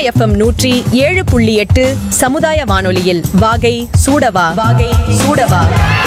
FM நூற்றி ஏழு புள்ளி எட்டு சமுதாய வானொலியில் வாகை சூடவா வாகை சூடவா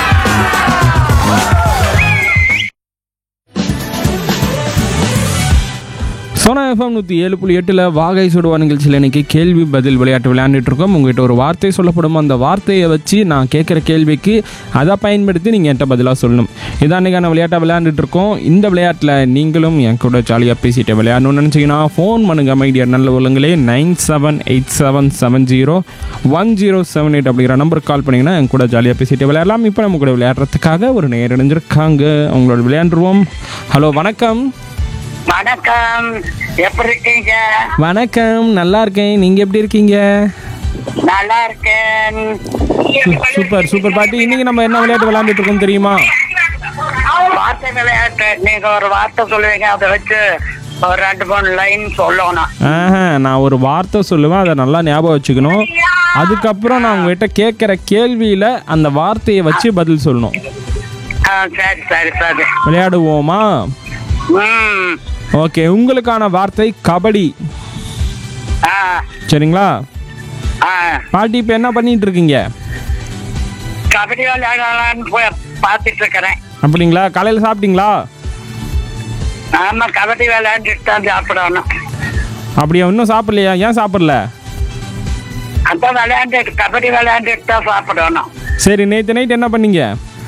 சோனா எஃப்எம் நூற்றி ஏழு புள்ளி எட்டில் வாகை சுடுவா நிகழ்ச்சியில் இன்னைக்கு கேள்வி பதில் விளையாட்டு விளையாண்டுட்டு இருக்கோம் உங்ககிட்ட ஒரு வார்த்தை சொல்லப்படும் அந்த வார்த்தையை வச்சு நான் கேட்குற கேள்விக்கு அதை பயன்படுத்தி நீங்கள் என்கிட்ட பதிலாக சொல்லணும் இதான் அன்றைக்கான விளையாட்டை விளையாண்டுட்டு இருக்கோம் இந்த விளையாட்டில் நீங்களும் என் கூட ஜாலியாக பேசிட்டு விளையாடணும்னு நினச்சிங்கன்னா ஃபோன் பண்ணுங்க மைடியர் நல்ல உள்ளங்களே nine seven eight seven seven zero one zero seven eight அப்படிங்கிற நம்பருக்கு கால் பண்ணிங்கன்னா என் கூட ஜாலியாக பேசிட்டு விளையாடலாம் இப்போ நம்ம கூட விளையாடுறதுக்காக ஒரு நேர் இணைஞ்சிருக்காங்க அவங்களோட விளையாண்டுருவோம் ஹலோ வணக்கம் வணக்கம் எப்படி இருக்கீங்க வணக்கம் நல்லா இருக்கேன் நீங்க எப்படி இருக்கீங்க நல்லா இருக்கேன் சூ- சூப்பர் சூப்பர் பாட்டி இன்னைக்கு நம்ம என்ன விளையாட்டு விளையாண்டுட்டு இருக்கோம் தெரியுமா வார்த்தை விளையாட்டு நீங்க ஒரு வார்த்தை சொல்லுவீங்க அதை வச்சு ஒரு ரெண்டு மூணு லைன் சொல்லணும் ஆஹா, நான் ஒரு வார்த்தை சொல்லுவேன் அதை நல்லா ஞாபகம் வச்சுக்கணும் அதுக்கப்புறம் நான் உங்ககிட்ட கேட்குற கேள்வியில அந்த வார்த்தையை வச்சு பதில் சொல்லணும் ஆ, சரி சரி சரி விளையாடுவோமா ம் ஓகே உங்களுக்கான வார்த்தை கபடி ஆ சரிங்களா ஆ பாட்டி இப்போ என்ன பண்ணிட்டு இருக்கீங்க கபடி விளையாடலான்னு போய் பார்த்துட்டு இருக்கிறேன் அப்படிங்களா காலையில் சாப்பிட்டீங்களா ஆமா கபடி விளையாண்டுட்டு தான் சாப்பிடணும் அப்படியா இன்னும் சாப்பிடலையா ஏன் சாப்பிடல அந்த விளையாண்டு கபடி விளையாண்டுட்டு தான் சாப்பிடணும் சரி நேற்று நைட் என்ன பண்ணீங்க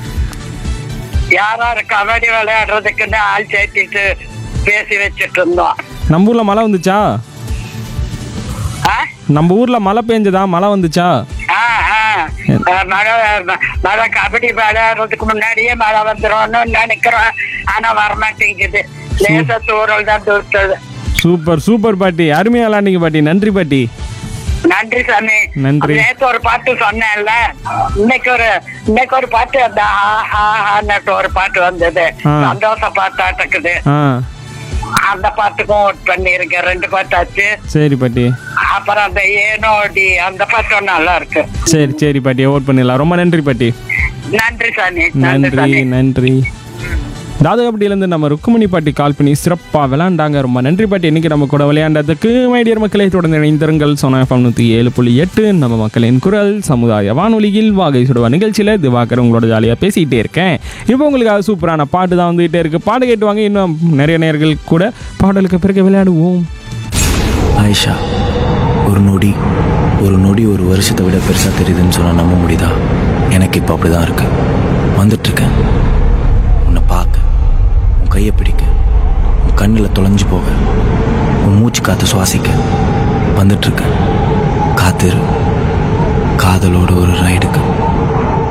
யாராரு கபடி விளையாடுறதுக்குன்னு ஆள் சேர்த்திட்டு பேசி வச்சுட்டு இருந்தோம் நம்ம ஊரில் மழை வந்துச்சா ஆ நம்ம ஊரில் மழை பெஞ்சதா மழை வந்துச்சா ஆ, ஆ. அஹ் மழை மழை கபடி விளையாடுறதுக்கு முன்னாடியே மழை வந்துரும்னு நினைக்கிறோம் ஆனா வரமாட்டேங்குது லேசா தூரல் தான் தூர்த்தது சூப்பர் சூப்பர் பாட்டி அருமையா விளாண்டிங்க பாட்டி நன்றி பாட்டி நன்றி சாமி நன்றி. நேத்து ஒரு பாட்டு சொன்னேன்ல இன்னைக்கு ஒரு இன்னைக்கு ஒரு பாட்டு அந்த ஆ, ஆ, ஆன்னுட்டு ஒரு பாட்டு வந்தது ஆ. சந்தோஷ பாட்டாட்டுக்குது ஆ அந்த பாட்டுக்கும் ஓட் பண்ணிருக்கேன் ரெண்டு பாட்டாச்சு சரி பாட்டி அப்புறம் அந்த ஏனோடி அந்த பாட்டும் நல்லா இருக்கு சரி சரி பாட்டி ஓட் பண்ணிடலாம் ரொம்ப நன்றி பாட்டி நன்றி சாமி நன்றி சாமி நன்றி தாது அப்படியிலேருந்து நம்ம ருக்குமணி பாட்டி கால் பண்ணி சிறப்பாக விளையாண்டாங்க ரொம்ப நன்றி பாட்டி இன்னைக்கு நம்ம கூட விளையாண்டதுக்கு மைடியர் மக்களை தொடர்ந்து இணைந்திருங்கள் சோனா எஃப்எம் நூற்றி ஏழு புள்ளி எட்டு நம்ம மக்களின் குரல் சமுதாய வானொலியில் வாகை சுடுவா நிகழ்ச்சியில் திவாகர் உங்களோட ஜாலியாக பேசிகிட்டே இருக்கேன் இப்போ உங்களுக்கு சூப்பரான பாட்டு தான் வந்துகிட்டே இருக்குது பாட்டு கேட்டு வாங்க இன்னும் நிறைய நேர்கள் கூட பாடலுக்கு பிறகு விளையாடுவோம் ஆயிஷா ஒரு நொடி ஒரு நொடி ஒரு வருஷத்தை விட பெருசாக தெரியுதுன்னு சொன்னால் நம்ப முடியுதா எனக்கு இப்போ அப்படி தான் இருக்கு வந்துட்டுருக்கேன் உன்னை பார்க்க உன் கையை பிடிக்க உன் கண்ணில் தொலைஞ்சு போக உன் மூச்சு காற்று சுவாசிக்க வந்துட்டுருக்கேன் காத்திரு காதலோட ஒரு ரைடுக்கு